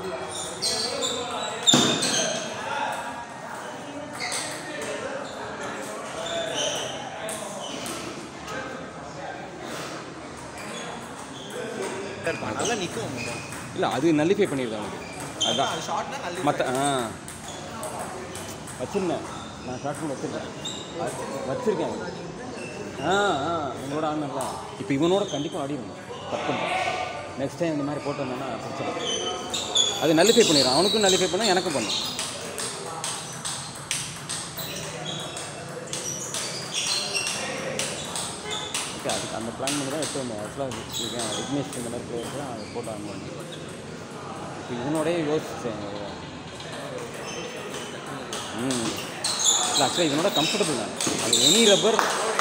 நல்லா நிற்கும் இல்லை அது நல்லிஃபை பண்ணிடுது அவனுக்கு அதுதான் அது ஷார்ட்னா நல்ல மற்ற ஆ வச்சிருந்தேன் நான் ஷார்ட் ஃபோன் வச்சிருக்கேன் வச்சிருக்கேன் ஆ ஆ உங்களோட ஆனல இப்போ இவனோட கண்டிப்பாக ஆடிடணும் தப்பு நெக்ஸ்ட் டைம் இந்த மாதிரி போட்டு வந்தேன்னா பிரச்சனை அது நல்லிஃபை பண்ணிடுறான் அவனுக்கும் நல்லிஃபை பண்ண எனக்கும் பண்ணும் ஓகே அதுக்கு அந்த பிளான் பண்ணி தான் எடுத்து வந்தேன் ஆக்சுவலாக விக்னேஷ் இந்த மாதிரி பிளேயர்ஸ் தான் அதை போட்டு ஆன் பண்ணேன் இப்போ இவனோடய யோசிச்சேன் ம் இல்லை ஆக்சுவலாக இவனோட கம்ஃபர்டபுள் தான் அது எனி ரப்பர்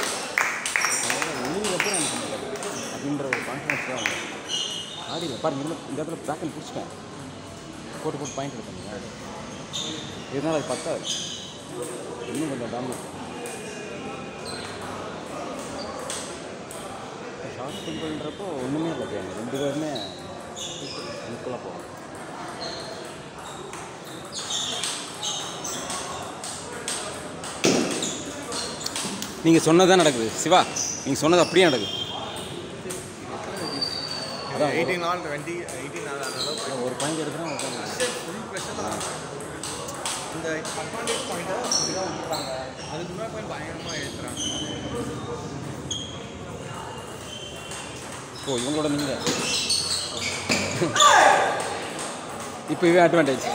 எனி ரப்பர் எனக்கு கம்ஃபர்டபுள் அப்படின்ற ஒரு கான்ஃபிடன்ஸ் தான் வந்தது ஆடியில் பாருங்க இந்த இந்த இடத்துல பேக்கன் பிடிச்சிட்டேன் போட்டு போட்டு பாயிண்ட் எடுத்தேன் இருந்தாலும் அது பத்தாது இன்னும் கொஞ்சம் டாமினேட் ஷார்ட் சிம்பிள்ன்றப்போ ஒன்றுமே இல்லை பையன் ரெண்டு பேருமே ஈக்குவலாக போகும் நீங்கள் சொன்னதான் நடக்குது சிவா நீங்கள் சொன்னது அப்படியே நடக்குது அதான் எயிட்டீன் நாள் டுவெண்ட்டி எயிட்டீன் நாள் அதனால ஒரு பாயிண்ட் எடுக்கிறேன் ஒரு point ஃபுல் ப்ரெஷர் தான் இந்த அட்வான்டேஜ் பாயிண்ட்டை அப்படிதான் விட்டுறாங்க அதுக்கு முன்னாடி பாயிண்ட் பயங்கரமாக எழுத்துறாங்க ஓ இவங்களோட நீங்கள் இப்போ இவன் அட்வான்டேஜ்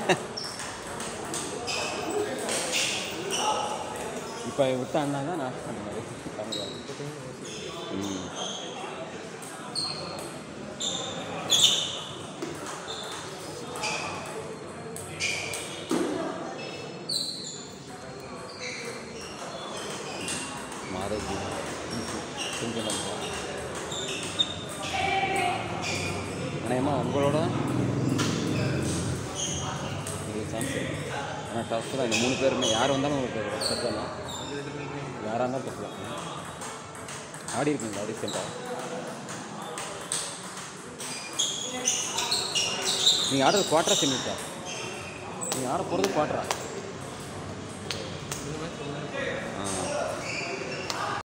இப்போ விட்டான்னா தான் நான் பண்ணுறது ம் மாறுது கொஞ்சம் நம்ம அநேகமா உங்களோட உங்களுக்கு சான்ஸ் ஆனால் டஃப் தான் இந்த மூணு பேருமே யார் வந்தாலும் உங்களுக்கு டஃப் தான் யாராக இருந்தாலும் டஃப் தான் ஆடி இருக்கீங்களா ரீசெண்டாக நீங்கள் ஆடுறது குவாட்ரா செமிட்டா நீங்கள் ஆட போகிறது குவாட்ரா